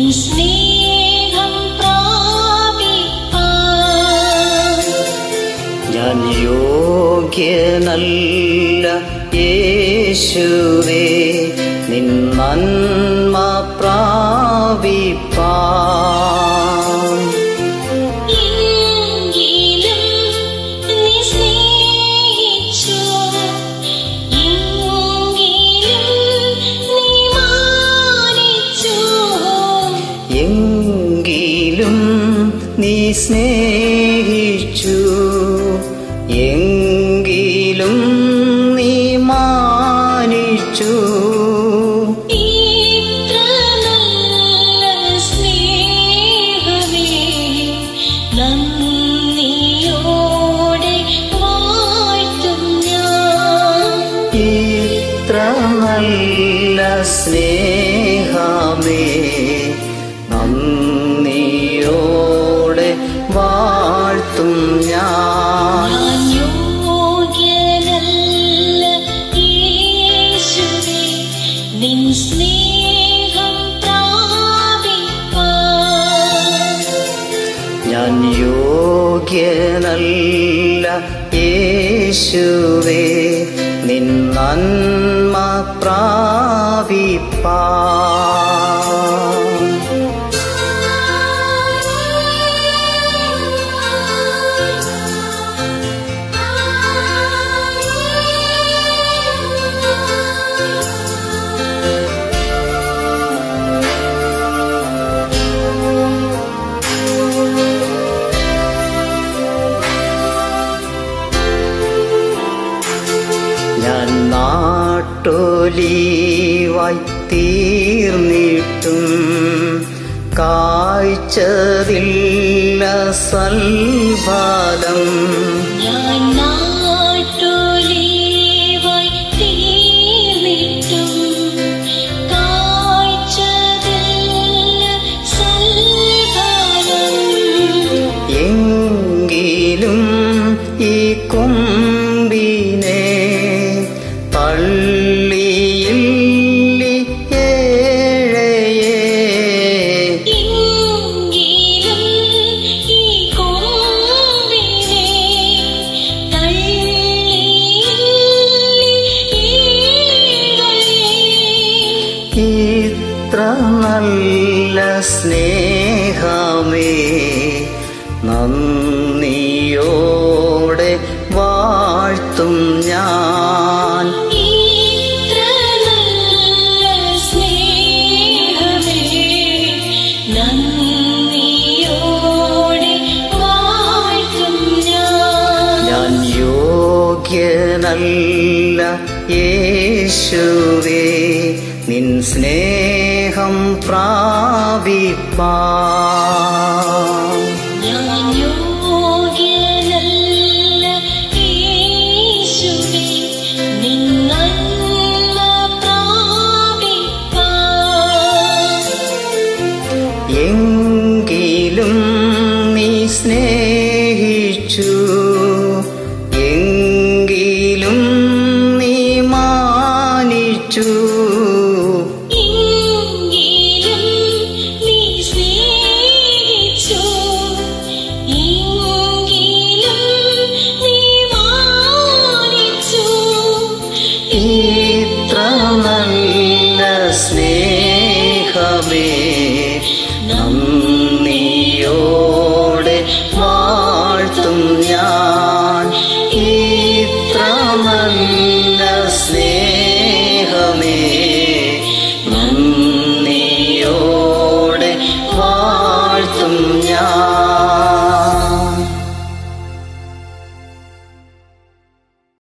സ്നേഹം പ്രാപിപ്പാൻ ഞാൻ യോഗ്യനല്ല യേശുവേ നിൻ നന്മ പ്രാപിപ്പാൻ എങ്കിലും നീ സ്നേഹിച്ചു എങ്കിലും നീ മാനിച്ചു എങ്കിലും നീ സ്നേഹിച്ചു എങ്കിലും നീ മാനിച്ചു ഇത്ര നല്ല സ്നേഹമേ നന്ദിയോടെ വാഴ്ത്തും ഞാൻ ഇത്ര നല്ല സ്നേഹമേ നന്ദിയോടെ വാഴ്ത്തും ഞാൻ ഞാൻ യോഗ്യനല്ല യേശുവേ നിൻ സ്നേഹം പ്രാപിപ്പാൻ ഞാൻ യോഗ്യനല്ല യേശുവേ നിൻ നന്മ പ്രാപിപ്പാൻ ഞാൻ നാട്ടൊലിവായി തീർന്നിട്ടും കായ്ച്ചതില്ല സൽഫലം ഞാൻ നാട്ടൊലിവായി തീർന്നിട്ടും കാഴ്ചതില്ല സൽഫലം എങ്കിലും ഈ കൊമ്പിനെ തള്ളിയില്ലി ഏഴയേ എങ്കിലും ഈ കൊമ്പിനെ തള്ളിയിടലേ. ഇത്ര നല്ല സ്നേഹമേ നന്ദിയോടെ വാഴ്ത്തും ഞാൻ ഇത്ര നല്ല സ്നേഹമേ നന്ദിയോടെ വാഴ്ത്തും ഞാൻ ഞാൻ യോഗ്യനല്ല യേശുവേ നിൻ സ്നേഹം പ്രാപിപ്പാൻ ഞാൻ യോഗ്യനല്ല യേശുവേ നിൻ നന്മ പ്രാപിപ്പാൻ എങ്കിലും നീ സ്നേഹിച്ചു എങ്കിലും നീ മാനിച്ചു എങ്കിലും നീ സ്നേഹിച്ചു എങ്കിലും നീ മാനിച്ചു ഇത്ര നല്ല സ്നേഹമേ നന്ദി